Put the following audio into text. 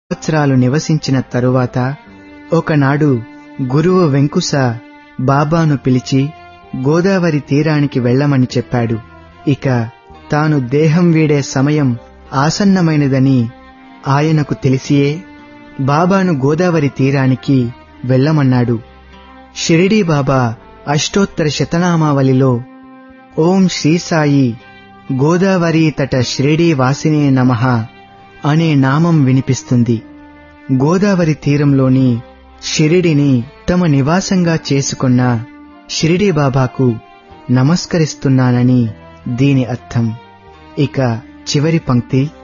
సంవత్సరాలు నివసించిన తరువాత ఒకనాడు గురువు వెంకుస బాబాను పిలిచి గోదావరి తీరానికి వెళ్ళమని చెప్పాడు ఇక తాను దేహం వీడే సమయం ఆసన్నమైనదని ఆయనకు తెలిసియే బాబాను గోదావరి తీరానికి వెళ్ళమన్నాడు షిరిడీ బాబా అష్టోత్తర శతనామావళిలో ఓం శ్రీ సాయి గోదావరి తట షిరిడీ వాసినే నమః అనే నామం వినిపిస్తుంది గోదావరి తీరంలోని షిరిడిని తమ నివాసంగా చేసుకున్న షిరిడీ బాబాకు నమస్కరిస్తున్నానని దీని అర్థం ఇక చివరి పంక్తి